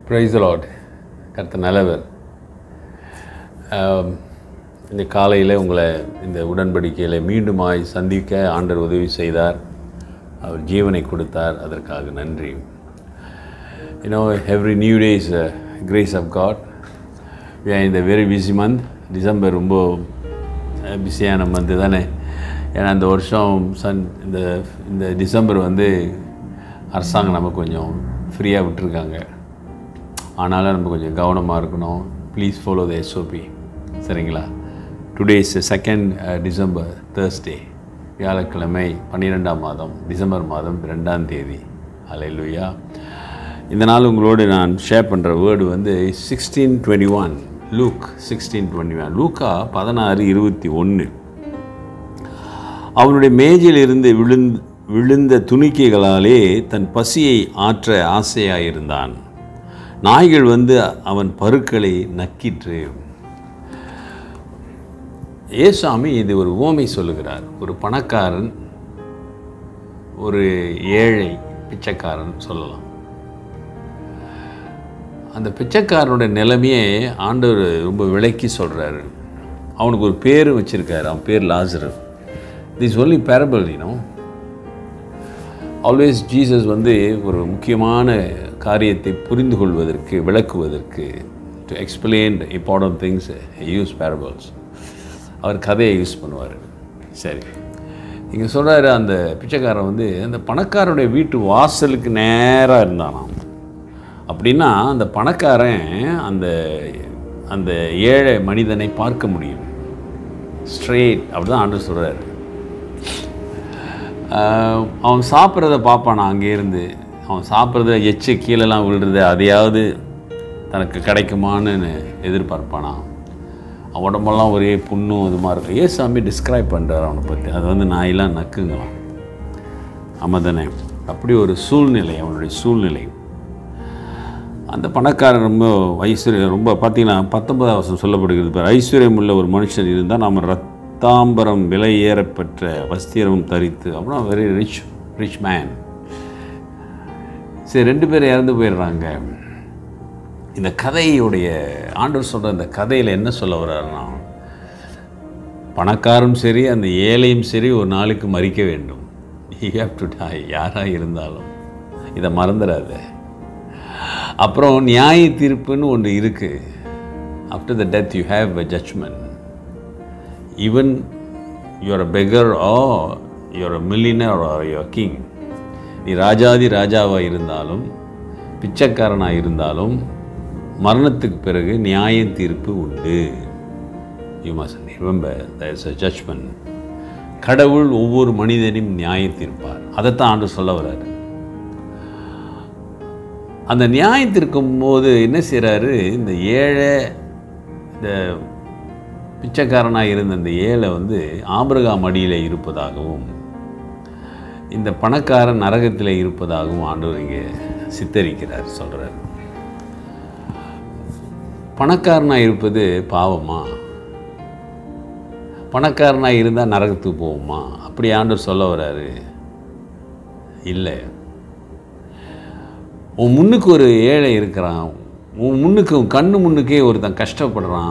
price lot கர்த்த நல்லவர் ஆம், இந்த காலையில் உங்களை இந்த உடன்படிக்கையில் மீண்டுமாய் சந்திக்க ஆண்டவர் உதவி செய்தார் அவர் ஜீவனை கொடுத்தார் அதற்காக நன்றி you know every new days grace of God we are in the very busy month December ரொம்ப பிஸியான மந்த்து தானே ஏன்னா இந்த வருஷம் சன் இந்த இந்த டிசம்பர் வந்து அரசாங்கம் நமக்கு கொஞ்சம் ஃப்ரீயாக விட்டுருக்காங்க ஆனாலும் நம்ம கொஞ்சம் கவனமாக இருக்கணும் ப்ளீஸ் ஃபாலோ த எஸ்ஓபி சரிங்களா today is second December Thursday வியாழக்கிழமை பன்னிரெண்டாம் மாதம் டிசம்பர் மாதம் ரெண்டாம் தேதி அலையிலுயா இந்த நாள் உங்களோடு நான் ஷேர் பண்ணுற வேர்டு வந்து sixteen twenty one Luke sixteen twenty one லூக்கா பதினாறு இருபத்தி ஒன்று அவனுடைய மேஜிலிருந்து விழுந்து விழுந்த துணிக்கைகளாலே தன் பசியை ஆற்ற ஆசையாயிருந்தான் நாய்கள் வந்து அவன் பருக்களை நக்கிற்று ஏசாமி இது ஒரு ஓமை சொல்லுகிறார் ஒரு பணக்காரன் ஒரு ஏழை பிச்சைக்காரன் சொல்லலாம் அந்த பிச்சைக்காரனோட நிலைமையே ஆண்டவர் ரொம்ப விளக்கி சொல்கிறாரு அவனுக்கு ஒரு பேர் வச்சுருக்காரு அவன் பேர் லாசரு this only parable you know always Jesus வந்து ஒரு முக்கியமான காரியத்தை புரிந்து கொள்வதற்கு விளக்குவதற்கு to explain important things use parables அவர் கதையை யூஸ் பண்ணுவார் சரி இங்கே சொல்கிறாரு அந்த பிச்சைக்காரன் வந்து அந்த பணக்காரனுடைய வீட்டு வாசலுக்கு நேராக இருந்தானாம் அப்படின்னா அந்த பணக்காரன் அந்த அந்த ஏழை மனிதனை பார்க்க முடியும் ஸ்ட்ரெயிட் அப்படி தான் ஆண்டு சொல்கிறாரு அவன் சாப்பிட்றத பார்ப்பானா அங்கேருந்து அவன் சாப்பிட்றத எச்சு கீழெல்லாம் விழுறது அதையாவது தனக்கு கிடைக்குமான்னு எதிர்பார்ப்பானா அவன் உடம்பெல்லாம் ஒரே புண்ணும் இது மாதிரி இருக்கும் ஏசாமி டிஸ்கிரைப் பண்ணுறாரு அவனை பற்றி அது வந்து நாயெல்லாம் நக்குங்களாம் ஆமாம் தானே அப்படி ஒரு சூழ்நிலை அவனுடைய சூழ்நிலை அந்த பணக்காரன் ரொம்ப ஐஸ்வர்யம் ரொம்ப பார்த்தீங்கன்னா பத்தொன்பதாம் வருஷம் சொல்லப்படுகிறது பாரு ஐஸ்வர்யம் உள்ள ஒரு மனுஷன் இருந்தால் நாம் ரத்தாம்பரம் விலை ஏறப்பெற்ற வஸ்திரமும் தரித்து அப்புறம் வெரி ரிச் ரிச் மேன் சரி ரெண்டு பேரும் இறந்து போயிடுறாங்க இந்த கதையுடைய ஆண்டவர் சொல்கிற இந்த கதையில் என்ன சொல்ல வர்றாருன்னா பணக்காரும் சரி அந்த ஏழையும் சரி ஒரு நாளுக்கு மறிக்க வேண்டும் யூ ஹேவ் டு டாய் யாராக இருந்தாலும் இதை மறந்துடாத அப்புறம் நியாய தீர்ப்புன்னு ஒன்று இருக்குது after the death you have a judgement even your a beggar ah your a millionaire or your king நீ ராஜாதி ராஜாவாக இருந்தாலும் பிச்சைக்காரனாக இருந்தாலும் மரணத்துக்கு பிறகு நியாய தீர்ப்பு உண்டு you must remember the is a judgement கடவுள் ஒவ்வொரு மனிதனையும் நியாய தீர்ப்பார் அதைத்தான் ஆண்டு சொல்ல வர்றாரு அந்த நியாயத்திற்கும் போது என்ன செய்கிறாரு இந்த ஏழை இந்த பிச்சைக்காரனாக இருந்த இந்த ஏழை வந்து ஆபிரகாம் அடியில் இருப்பதாகவும் இந்த பணக்காரன் நரகத்தில் இருப்பதாகவும் ஆண்டவர் இங்கே சித்தரிக்கிறார் சொல்கிறார் பணக்காரனாக இருப்பது பாவமா பணக்காரனாக இருந்தால் நரகத்துக்கு போவோமா அப்படி ஆண்டவர் சொல்ல வர்றாரு இல்லை உன் முன்னுக்கு ஒரு ஏழை இருக்கிறான் உன் முன்னுக்கு உன் கண்ணு முன்னுக்கே ஒருத்தன் கஷ்டப்படுறான்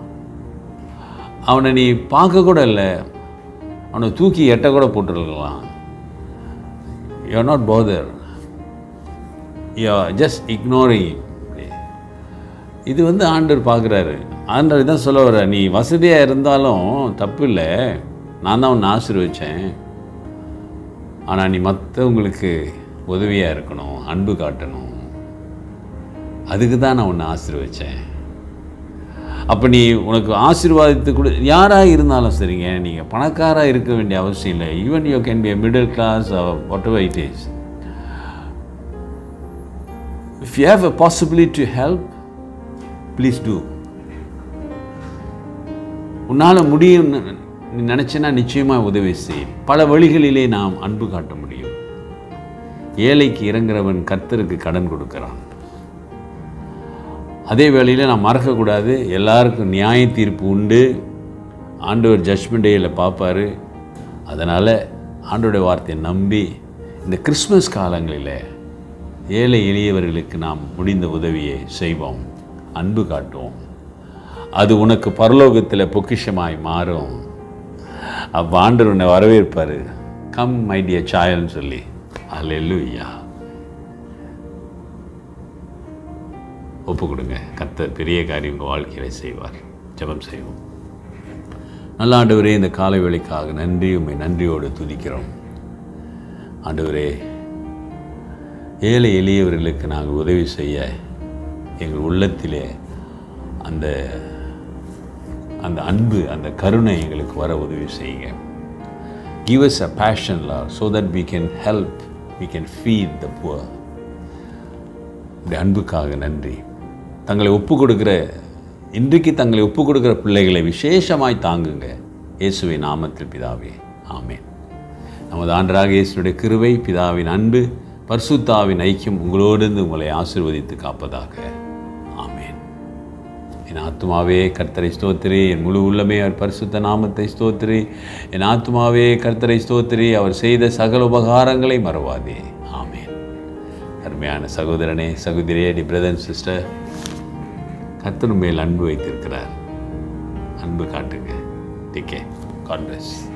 அவனை நீ பார்க்க கூட இல்லை அவனை தூக்கி எட்ட கூட போட்டுருக்கலாம் you not bother you just ignoring இது வந்து ஆண்டவர் பார்க்குறாரு ஆண்டவர் தான் சொல்ல வர்ற நீ வசதியாக இருந்தாலும் தப்பு இல்லை நான் தான் உன்னை ஆசீர்வச்சேன் ஆனால் நீ மற்றவங்களுக்கு உதவியாக இருக்கணும் அன்பு காட்டணும் அதுக்கு தான் நான் உன்னை ஆசீர்வச்சேன் அப்போ நீ உனக்கு ஆசீர்வாதத்து கூட யாராக இருந்தாலும் சரிங்க நீங்கள் பணக்காராக இருக்க வேண்டிய அவசியம் இல்லை even you can be middle class whatever it is if you have a possibility to help please do உன்னால் முடியும் நீ நினச்சினா நிச்சயமாக உதவி செய் பல வழிகளிலே நாம் அன்பு காட்ட முடியும் ஏழைக்கு இறங்குறவன் கர்த்தருக்கு கடன் கொடுக்கிறான் அதே வேளையில் நான் மறக்கக்கூடாது எல்லாருக்கும் நியாய தீர்ப்பு உண்டு ஆண்டவர் ஜட்ஜ்மெண்ட் டேயில் பார்ப்பார் அதனால் ஆண்டோடைய வார்த்தையை நம்பி இந்த கிறிஸ்மஸ் காலங்களில் ஏழை எளியவர்களுக்கு நாம் முடிந்த உதவியை செய்வோம் அன்பு காட்டுவோம் அது உனக்கு பரலோகத்தில் பொக்கிஷமாய் மாறும் அவ்வாண்டர் உன்னை வரவேற்பார் கம் மை டியர் சாயல்னு சொல்லி அல்லேலூயா ஒப்பு கொடுங்க கர்த்தர் பெரிய காரியம் உங்கள் வாழ்க்கையில் செய்வார் ஜெபம் செய்வோம் நல்ல ஆண்டவரே இந்த காலை வேளைக்காக நன்றி உண்மை நன்றியோடு துதிக்கிறோம் ஆண்டவரே ஏழை எளியவர்களுக்கு நாங்கள் உதவி செய்ய எங்கள் உள்ளத்திலே அந்த அந்த அன்பு அந்த கருணை எங்களுக்கு வர உதவி செய்யுங்க give us a passion love so that we can help we can feed the poor உடைய அன்புக்காக நன்றி தங்களை ஒப்பு கொடுக்கிற இன்றைக்கு தங்களை ஒப்பு கொடுக்கிற பிள்ளைகளை விசேஷமாய் தாங்குங்க இயேசுவை நாமத்தில் பிதாவே ஆமென் நமது ஆண்டராக இயேசுடைய கிருபை பிதாவின் அன்பு பரிசுத்தாவின் ஐக்கியம் உங்களோடு இருந்து உங்களை ஆசீர்வதித்து காப்பதாக ஆமென் என் ஆத்மாவே கர்த்தரை ஸ்தோத்திரி என் முழு உள்ளமே அவர் பரிசுத்த நாமத்தை ஸ்தோத்திரி என் ஆத்மாவே கர்த்தரை ஸ்தோத்திரி அவர் செய்த சகல உபகாரங்களை மறவாதே ஆமென் அருமையான சகோதரனே சகோதரியே டி பிரதர் சிஸ்டர் கர்த்தர் மேல் அன்பு வைத்திருக்கிறார் அன்பு காட்டுங்க டிகே காட் பிளஸ்